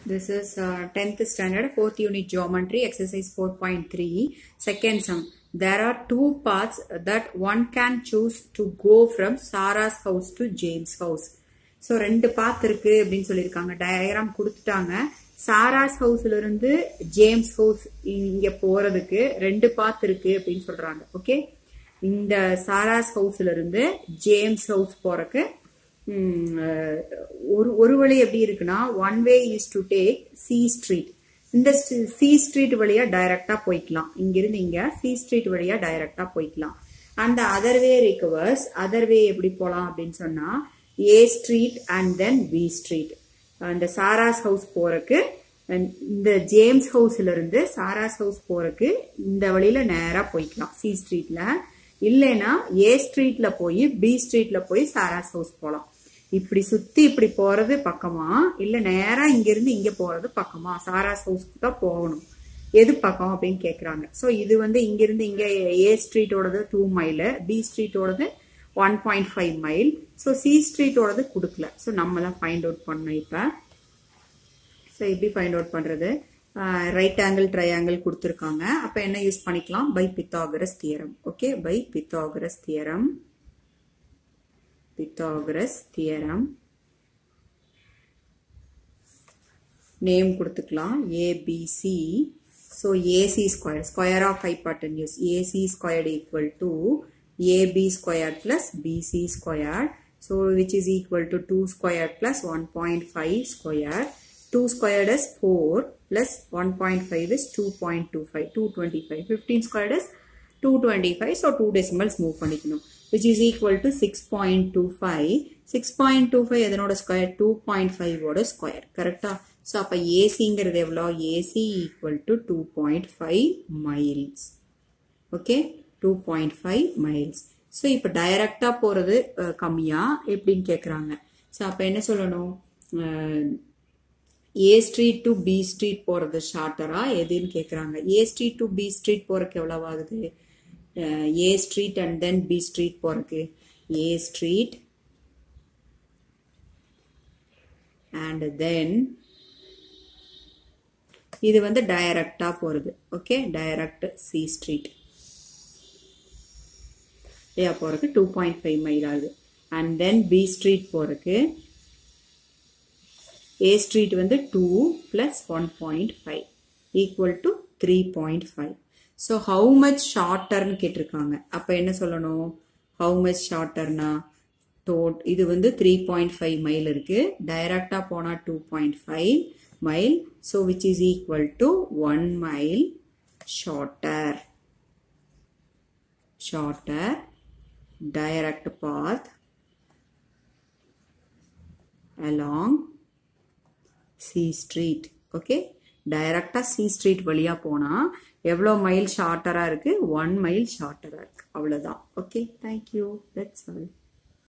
This is uh, 10th standard, 4th unit geometry, exercise 4.3. Second sum. There are two paths that one can choose to go from Sarah's house to James' house. So ரெண்டு path இருக்கு அப்படின்னு சொல்லியிருக்காங்க diagram கொடுத்துட்டாங்க சாராஸ் ஹவுஸ்ல இருந்து James house இங்க போறதுக்கு ரெண்டு பாத் இருக்கு அப்படின்னு சொல்றாங்க ஓகே இந்த சாராஸ் ஹவுஸ்ல இருந்து ஜேம்ஸ் ஹவுஸ் போறக்கு ம், அஹ், ஒரு ஒரு வழி எப்படி இருக்குன்னா one way is to take C street இந்த சி ஸ்ட்ரீட் வழியா டைரக்டா போய்க்கலாம் இங்கிருந்து இங்க சி ஸ்ட்ரீட் வழியா டைரக்டா போய்க்கலாம் அந்த அதர் வே ரிகவர்ஸ் அதர் வே எப்படி போலாம் அப்படின்னு சொன்னா A street and then B street அந்த சாராஸ் ஹவுஸ் போறக்கு and இந்த ஜேம்ஸ் ஹவுஸ்ல இருந்து சாராஸ் ஹவுஸ் போறக்கு இந்த வழியில நேரா போய்க்கலாம் சி ஸ்ட்ரீட்ல இல்லைன்னா ஏ ஸ்ட்ரீட்ல போய் பி ஸ்ட்ரீட்ல போய் சாராஸ் ஹவுஸ் போலாம் இப்படி சுத்தி இப்படி போறது பக்கமா இல்ல நேரா இங்க இருந்து இங்க போறது பக்கமா சாராஸ் ஹவுஸ்க்கு தான் போகணும் எது பக்கம் அப்படின்னு கேக்குறாங்க சோ இது வந்து இங்க இருந்து இங்க ஏ ஸ்ட்ரீட்டோடது டூ மைல் பி ஸ்ட்ரீட்டோடது one point five mile so C ஸ்ட்ரீட்டோடது கொடுக்கல ஸோ நம்ம தான் ஃபைண்ட் அவுட் பண்ணோம் இப்போ ஸோ எப்படி ஃபைண்ட் அவுட் பண்ணுறது ரைட் ஆங்கிள் ட்ரையாங்கிள் கொடுத்துருக்காங்க அப்போ என்ன யூஸ் பண்ணிக்கலாம் by Pythagoras theorem okay by Pythagoras theorem Pythagoras theorem name கொடுத்துக்கலாம் ABC so AC square square of hypotenuse AC squared equal to AB square plus BC square so which is equal to two square plus one point five square two squared is four plus one point five is two point two five two twenty five fifteen squared is two twenty five so two decimals move பண்ணிக்கணும் which is equal to six point two five six point two five எதனோட square two point ஃபைவோட square கரெக்டா so அப்போ ஏசிங்கிறது எவ்வளோ AC equal to two point five miles okay two point five miles so இப்போ டைரக்டாக போகிறது கம்மியா எப்படின்னு கேட்குறாங்க ஸோ அப்போ என்ன சொல்லணும் A street to B street போகிறது ஷார்ட்டரா எதுன்னு கேட்குறாங்க A street to B street போகிறக்கு எவ்வளோ ஆகுது A street and then B street போகிறக்கு ஏ ஸ்ட்ரீட் அண்ட் தென் இது வந்து டைரக்டா போறது okay direct C street A போறதுக்கு டூ பாயிண்ட் ஃபைவ் மைல் ஆகுது அண்ட் தென் பி ஸ்ட்ரீட் போறதுக்கு ஏ ஸ்ட்ரீட் வந்து two plus one point five equal to three point five so how much ஷார்ட்டர்னு கேட்டிருக்காங்க அப்போ என்ன சொல்லணும் ஹவு மச் ஷார்ட்டர்னா டோட் இது வந்து த்ரீ பாயிண்ட் ஃபைவ் மைல் இருக்கு டைரக்டா போனா two point five mile so which is equal to one mile shorter shorter direct path along C street okay டைரக்டா சி ஸ்ட்ரீட் வழியா போனா எவ்வளோ மைல் ஷார்ட்டரா இருக்கு ஒன் மைல் ஷார்ட்டரா இருக்கு அவ்வளவுதான் ஓகே தேங்க்யூ தட்ஸ் ஆல்